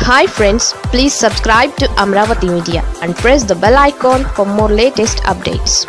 hi friends please subscribe to Amaravati media and press the bell icon for more latest updates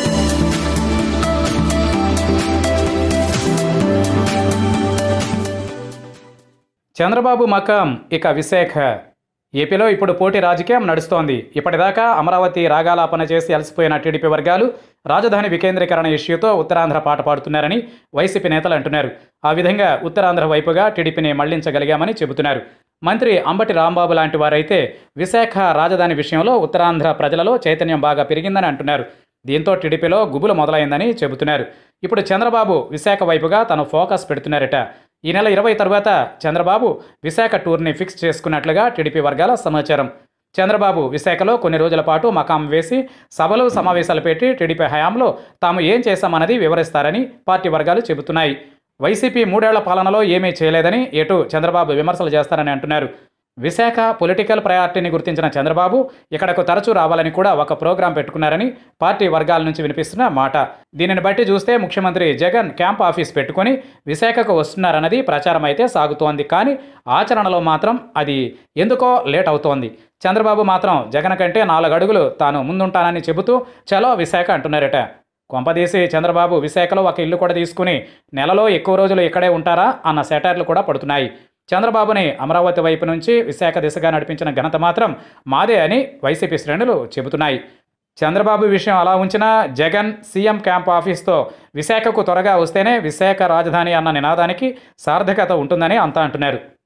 Chandrababu మకాం ఇక విశాఖ ఏపీలో ఇప్పుడు పోటీ రాజకీయం నడుస్తోంది ఇప్పటిదాకా అమరావతి రాగాలాపన చేసి అలసిపోయిన టీడీపీ వర్గాలు రాజధాని వికేంద్రీకరణ ఇష్యూతో ఉత్తరాంధ్ర పాట పాడుతున్నారని వైసీపీ నేతలు అంటున్నారు ఆ విధంగా ఉత్తరాంధ్ర వైపుగా టీడీపీని మళ్లించగలిగామని చెబుతున్నారు మంత్రి అంబటి రాంబాబు లాంటి వారైతే విశాఖ రాజధాని విషయంలో ఉత్తరాంధ్ర ప్రజలలో చైతన్యం బాగా పెరిగిందని అంటున్నారు దీంతో టీడీపీలో గుబులు మొదలైందని చెబుతున్నారు ఇప్పుడు చంద్రబాబు విశాఖ వైపుగా తను ఫోకస్ పెడుతున్నారట ఈ నెల ఇరవై తర్వాత చంద్రబాబు విశాఖ టూర్ని ఫిక్స్ చేసుకున్నట్లుగా టీడీపీ వర్గాల సమాచారం చంద్రబాబు విశాఖలో కొన్ని రోజుల పాటు మకాం వేసి సభలు సమావేశాలు పెట్టి టీడీపీ హయాంలో తాము ఏం చేశామన్నది వివరిస్తారని పార్టీ వర్గాలు చెబుతున్నాయి వైసీపీ మూడేళ్ల పాలనలో ఏమీ చేయలేదని ఎటు చంద్రబాబు విమర్శలు చేస్తారని అంటున్నారు విశాఖ పొలిటికల్ ప్రయారిటీని గుర్తించిన చంద్రబాబు ఇక్కడకు తరచూ రావాలని కూడా ఒక ప్రోగ్రాం పెట్టుకున్నారని పార్టీ వర్గాల నుంచి వినిపిస్తున్న మాట దీనిని బట్టి చూస్తే ముఖ్యమంత్రి జగన్ క్యాంప్ ఆఫీస్ పెట్టుకొని విశాఖకు వస్తున్నారన్నది ప్రచారం అయితే సాగుతోంది కానీ ఆచరణలో మాత్రం అది ఎందుకో లేట్ అవుతోంది చంద్రబాబు మాత్రం జగన్ కంటే నాలుగు అడుగులు తాను ముందుంటానని చెబుతూ చలో విశాఖ అంటున్నారట కొంపదీసి చంద్రబాబు విశాఖలో ఒక ఇల్లు కూడా తీసుకుని నెలలో ఎక్కువ రోజులు ఇక్కడే ఉంటారా అన్న సెటైర్లు కూడా పడుతున్నాయి చంద్రబాబుని అమరావతి వైపు నుంచి విశాఖ దిశగా నడిపించిన ఘనత మాత్రం మాదే అని వైసీపీ శ్రేణులు చెబుతున్నాయి చంద్రబాబు విషయం అలా ఉంచినా జగన్ సీఎం క్యాంప్ ఆఫీస్తో విశాఖకు త్వరగా వస్తేనే విశాఖ రాజధాని అన్న నినాదానికి సార్థకత ఉంటుందని అంతా అంటున్నారు